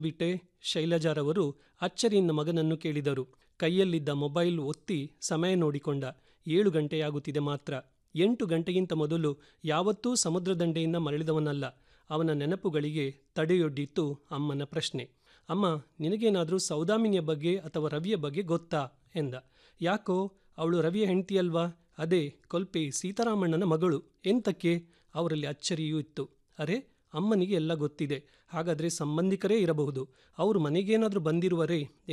ಬಿಟ್ಟೆ ಶೈಲಜಾರವರು ಅಚ್ಚರಿಯಿಂದ ಮಗನನ್ನು ಕೇಳಿದರು ಕೈಯಲ್ಲಿದ್ದ ಮೊಬೈಲ್ ಒತ್ತಿ ಸಮಯ ನೋಡಿಕೊಂಡ ಏಳು ಗಂಟೆಯಾಗುತ್ತಿದೆ ಮಾತ್ರ ಎಂಟು ಗಂಟೆಗಿಂತ ಮೊದಲು ಯಾವತ್ತೂ ಸಮುದ್ರ ದಂಡೆಯಿಂದ ಮರಳಿದವನಲ್ಲ ಅವನ ನೆನಪುಗಳಿಗೆ ತಡೆಯೊಡ್ಡಿತ್ತು ಅಮ್ಮನ ಪ್ರಶ್ನೆ ಅಮ್ಮ ನಿನಗೇನಾದರೂ ಸೌದಾಮಿನಿಯ ಬಗ್ಗೆ ಅಥವಾ ರವಿಯ ಬಗ್ಗೆ ಗೊತ್ತಾ ಎಂದ ಯಾಕೋ ಅವಳು ರವಿಯ ಹೆಂಡತಿಯಲ್ವಾ ಅದೇ ಕೊಲ್ಪೆ ಸೀತಾರಾಮಣ್ಣನ ಮಗಳು ಎಂತಕ್ಕೆ ಅವರಲ್ಲಿ ಅಚ್ಚರಿಯೂ ಇತ್ತು ಅರೆ ಅಮ್ಮನಿಗೆ ಎಲ್ಲ ಗೊತ್ತಿದೆ ಹಾಗಾದರೆ ಸಂಬಂಧಿಕರೇ ಇರಬಹುದು ಅವರು ಮನೆಗೇನಾದರೂ ಬಂದಿರುವರೇ